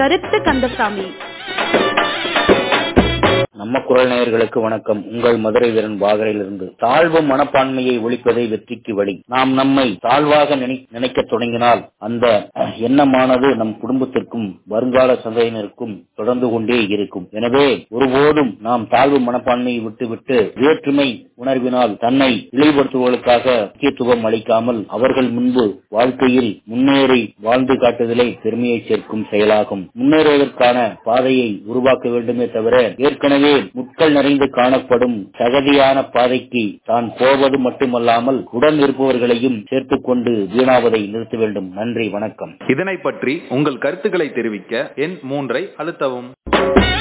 கருத்து கந்தசாமி நம்ம குரல் நேயர்களுக்கு வணக்கம் உங்கள் மதுரை வீரன் பாகரையிலிருந்து தாழ்வு மனப்பான்மையை ஒழிப்பதே வெற்றிக்கு வழி நாம் நம்மை தாழ்வாக நினை- நினைக்க தொடங்கினால் அந்த அஹ், எண்ணமானது நம் குடும்பத்திற்கும் வருங்கால சந்ததியினருக்கும் தொடர்ந்து கொண்டே இருக்கும் எனவே ஒருபோதும் நாம் தாழ்வு மனப்பான்மையை விட்டுவிட்டு வேற்றுமை உணர்வினால் தன்னை இழிவுபடுத்துவதற்காக முக்கியத்துவம் அளிக்காமல் அவர்கள் முன்பு வாழ்க்கையில் முன்னேறி வாழ்ந்து காட்டுதலே பெருமையை சேர்க்கும் செயலாகும் முன்னேறுவதற்கான பாதையை உருவாக்க வேண்டுமே தவிர ஏற்கனவே முட்கள் நிறைந்து காணப்படும் சகதியான பாதைக்கு தான் போவது மட்டுமல்லாமல் உடன் இருப்பவர்களையும் சேர்த்துக் கொண்டு வீணாவதை நிறுத்த வேண்டும் நன்றி வணக்கம் இதனை பற்றி உங்கள் கருத்துக்களை தெரிவிக்க எண் மூன்றை அழுத்தவும்